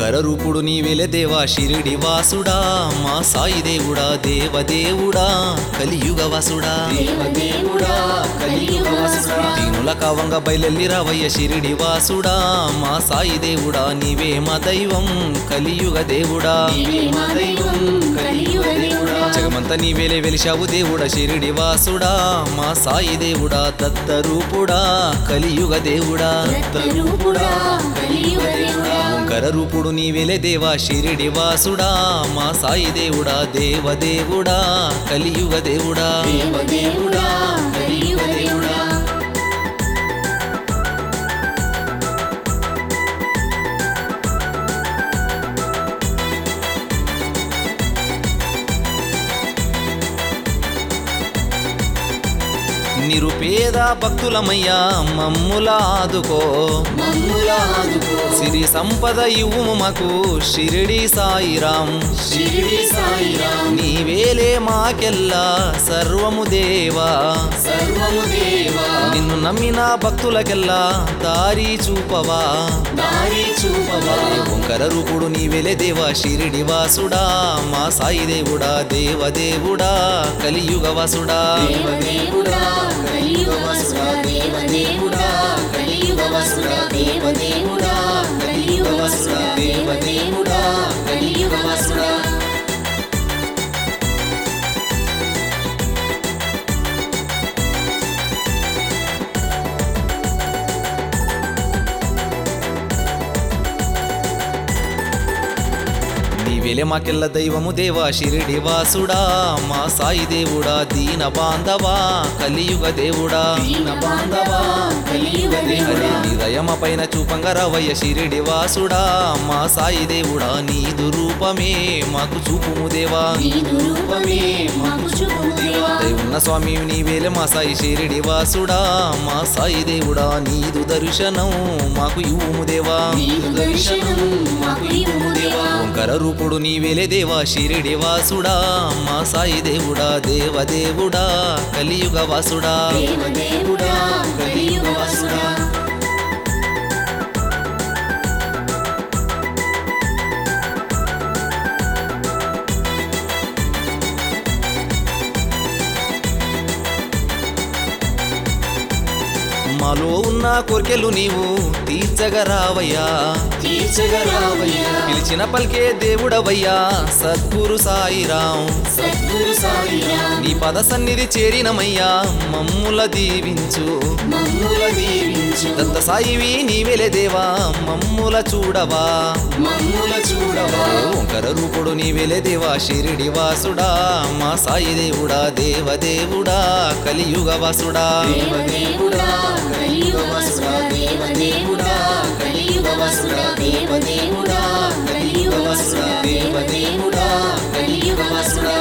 ఓంకర రూపుడు నీవెలే దేవా షిరిడి వాసుడా మా సాయి దేవుడా దేవదేవుడా కలియుగ వాసుడా దేవదేవుడా కలియుగవాసుడా దీనుల కావంగ బయలెల్లి రావయ్య షిరిడి వాసుడా మా సాయి దేవుడా నీవే మా దైవం కలియుగ దేవుడా నీవే మా దైవం కలియుగ దేవుడా జగమంత నీవేలే వెలిశావు దేవుడా షిరిడి వాసుడా మా సాయి దేవుడా దత్త రూపుడా కలియుగ దేవుడా దత్తరూపుడా కలియుగ దేవుడా ఓంకర రూపుడు నీవేలే దేవా షిరిడి వాసుడా మా సాయి దేవుడా దేవదేవుడా కలియుగ దేవుడా దేవదేవుడా కలియుగ దేవుడా నిరుపేద భక్తులమయ్యా మమ్ముల ఆదుకో మమ్ముల ఆదుకో సిరి సంపద ఇవ్వు మాకు షిరిడి సాయిరాం షిరిడి సాయిరాం నీవేలే మాకెల్లా సర్వము దేవా సర్వము దేవా నిన్ను నమ్మిన భక్తులకెల్లా దారి చూపవా దారి చూపవా ఓంకర రూపుడు నీవెలే దేవా షిరిడి వాసుడా మా సాయి దేవుడా దేవదేవుడా కలియుగ వాసుడా దేవదేవుడా కలియుగ వసుడా దేవదేవుడా కలియుగ వసుడా దేవదేవుడా కలియుగ వసుడా దేవదేవుడా కలియుగ వసుడా నీవెలే మాకెల్ల దైవము దేవా షిరిడి వాసుడా మా సాయి దేవుడా దీన బాంధవా కలియుగ దేవుడా దీన బాంధవా కలియుగ దేవుడా నీ దయమ పైన చూపంగా రావయ్య షిరిడి వాసుడా మా సాయి దేవుడా నీదు రూపమే మాకు చూపుము దేవా నీదు రూపమే మాకు చూపు దేవా దైవున్న స్వామి నీవేలే మా సాయి షిరిడి వాసుడా మా సాయి దేవుడా నీదు దర్శనం మాకు ఇవ్వుము దేవా నీదు దర్శనం మాకు ఇవ్వు దేవా ఓంకర రూపుడు నీవేలే దేవా షిరిడి వాసుడా మా సాయి దేవుడా దేవదేవుడా కలియుగ వాసుడా దేవదేవుడా కలియుగ వసుడా మాలో ఉన్న కోర్కెలు నీవు తీర్చగరావయ్యా తీర్చగరావయ్యా పిలిచిన పలికే దేవుడవయ్యా సద్గురు సాయిరాం సద్గురు సాయిరాం నీ పద సన్నిధి చేరినమయ్యా మమ్ముల దీవించు మమ్ముల దీవించు దత్త సాయివి నీవెలే దేవా మమ్ముల చూడవా మమ్ముల చూడవా ఓంకర రూపుడు నీవెలే దేవా షిరిడి వాసుడా మా సాయి దేవుడా దేవదేవుడా కలియుగ వాసుడా దేవదేవుడా కలియుగ వసుడా దేవదేవుడా కలియుగ వసుడా దేవదేవుడా కలియుగ వసుడా దేవదేవుడా కలియుగ వసుడా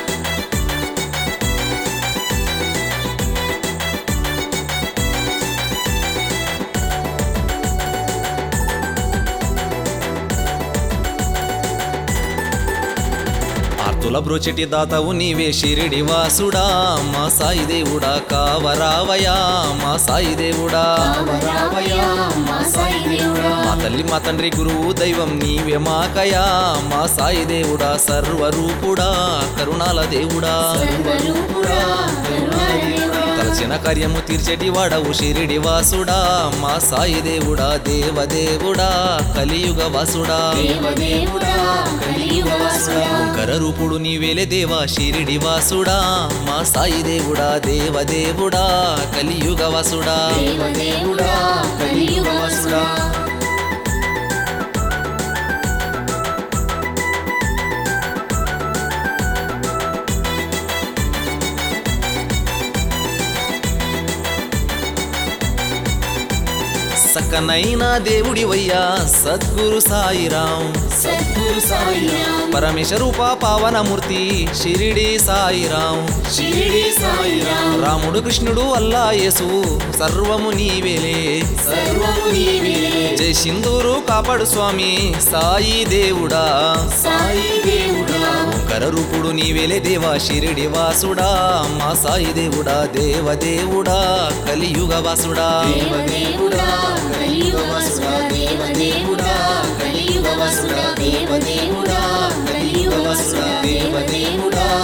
ఆర్తుల బ్రోచెటి దాతవు నీవే షిరిడి వాసుడా మా సాయి దేవుడా కావరావయా మా సాయి దేవుడా రావయ్యా మా సాయి దేవుడా మా తల్లి మా తండ్రి గురువు దైవం నీవే మాకయా మా సాయి దేవుడా సర్వరూపుడా కరుణాల దేవుడా సర్వరూపుడా కరుణాదేవుడా తలచిన కార్యము తీర్చేటి వాడవు షిరిడి వాసుడా మా సాయి దేవుడా దేవదేవుడా కలియుగ వాసుడా దేవదేవుడా కలియుగ వసుడా ఓంకర రూపుడు నీవేలే దేవా షిరిడి వాసుడా మా సాయి దేవుడా దేవదేవుడా కలియుగ వాసుడా దేవదేవుడా కలియుగ వసుడా సక్కనైన దేవుడివయ్యా సద్గురు సాయిరాం సద్గురు సాయిరాం పరమేశ రూప పావనమూర్తి షిరిడి సాయిరాం షిరిడి సాయిరాం రాముడు కృష్ణుడు అల్లా యేసు సర్వము నీవేలే సర్వము నీవే జై సింధూరు కాపాడు స్వామి సాయి దేవుడా సాయి దేవుడా ఓంకర రూపుడు నీవేలే దేవా షిరిడి వాసుడా మా సాయి దేవుడా దేవదేవుడా కలియుగ వాసుడా దేవదేవుడా కలియుగ వసుడా దేవదేవుడా కలియుగ వసుడా దేవదేవుడా కలియుగ వసుడా దేవదేవుడా